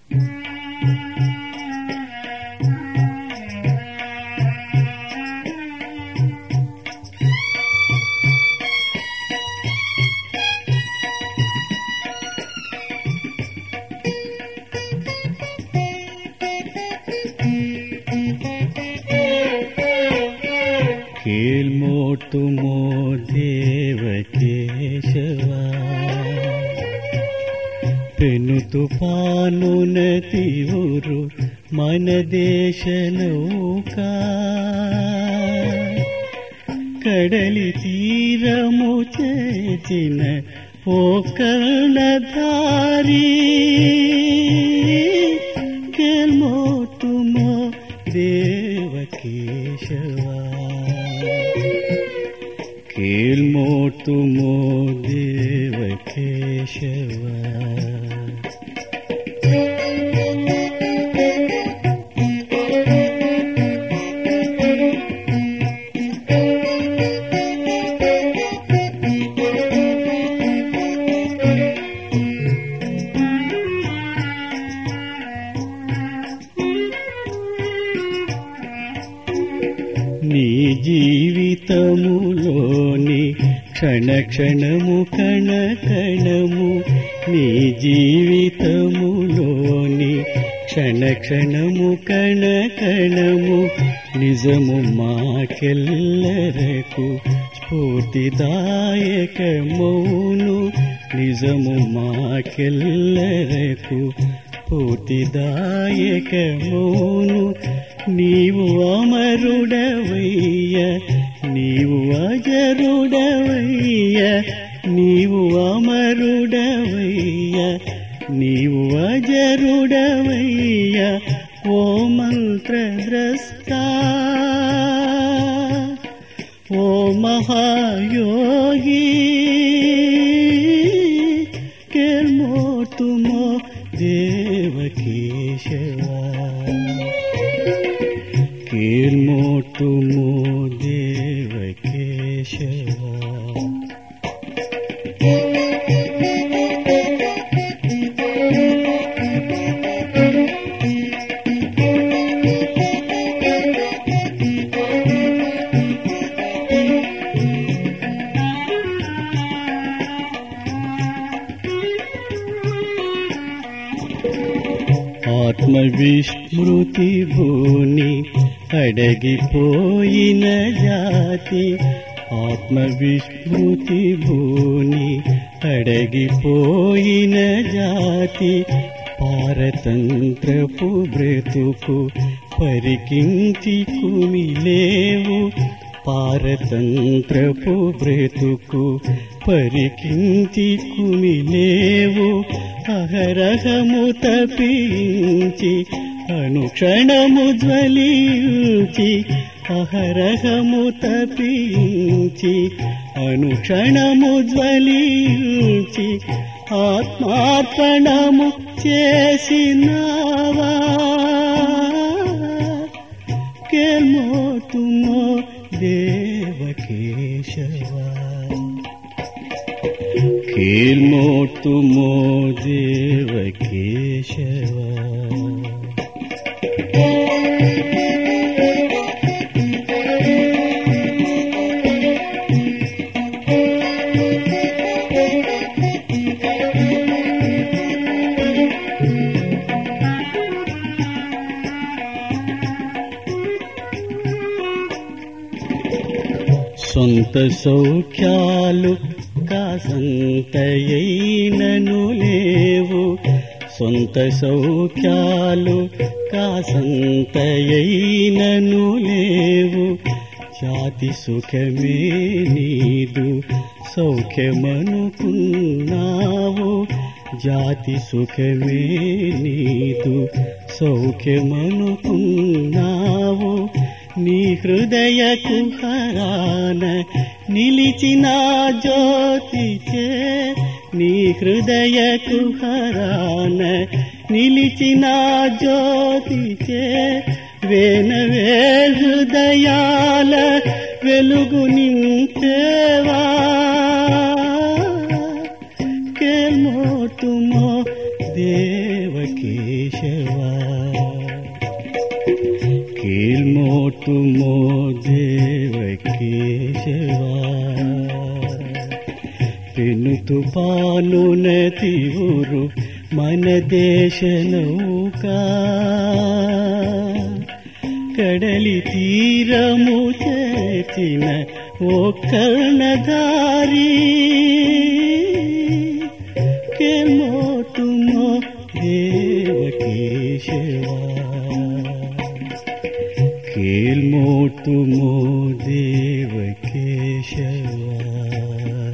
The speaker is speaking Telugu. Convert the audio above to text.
ಕೀಳ್ಮೋಟುಮೋ ದೇವ ಕೇಶವ పెను తుఫానునతి ఊరు మన దేశ నౌక కడలి తీరము చేసిన ఓ కర్ణధారి కేల్మోతుమో దేవకేశవా కీಳ್మోటుమో దేవకేశవా నీ జీవితములోని క్షణ క్షణము కణ కణము నీ జీవితములోని క్షణ క్షణము కణ కణము నిజము మాకెల్లరకు స్ఫూర్తిదాయకమౌను నిజము మాకెల్లరకు స్ఫూర్తిదాయకమౌను నీవు అమరుడవయ్య నీవు అజరుడవయ్య నీవు అమరుడవయ్య నీవు అజరుడవయ్య ఓ మంత్రద్రష్ట ఓ మహాయోగి కేల్మోతుమో దేవకేశవా కీర్మోటుమో దేవకేశవా ఆత్మవిస్మృతి భూని అడగిపోయిన జాతి ఆత్మవిస్మృతి భూని అడగిపోయిన జాతి పారతంత్రపు బ్రతుకు పరికించి కుమిలేవు పారతంత్రపు బ్రతుకు పరికించి కుమిలేవు అహరహము తపించి అనుక్షణము జ్వలించి అహరహము తపించి అనుక్షణము జ్వలించి ఆత్మార్పణము చేసినావా కేల్మోతుమో దేవకేశవా కీల్మోటుమో దేవకేశవా సొంత సౌఖ్యాలు కాసంతయైనను లేవు సొంత సౌఖ్యాలు కాసంతయైనను లేవు జాతి సుఖమే నీదు సౌఖ్యమనుకున్నావు జాతి సుఖమే నీదు సౌఖ్యమనుకున్నావు నీ హృదయ కుహరాన నిలిచిన జ్యోతిచే నీ హృదయ కుహరాన నిలిచిన జ్యోతిచే వేనవే హృదయాల వెలుగు నింపేవా కేమోటుమో దేవకేశవా కేశవా కీಳ್ಮೋಟುಮೋ ದೇವ ಕೇಶವಾ పెనుతు పాలునతి ఊరు మన దేశ నౌక కడలి తీరము చేసిన ఓ కర్ణధారి కేమోటుమో దేవకేశవా కేల్మోటుమో దేవకేశవా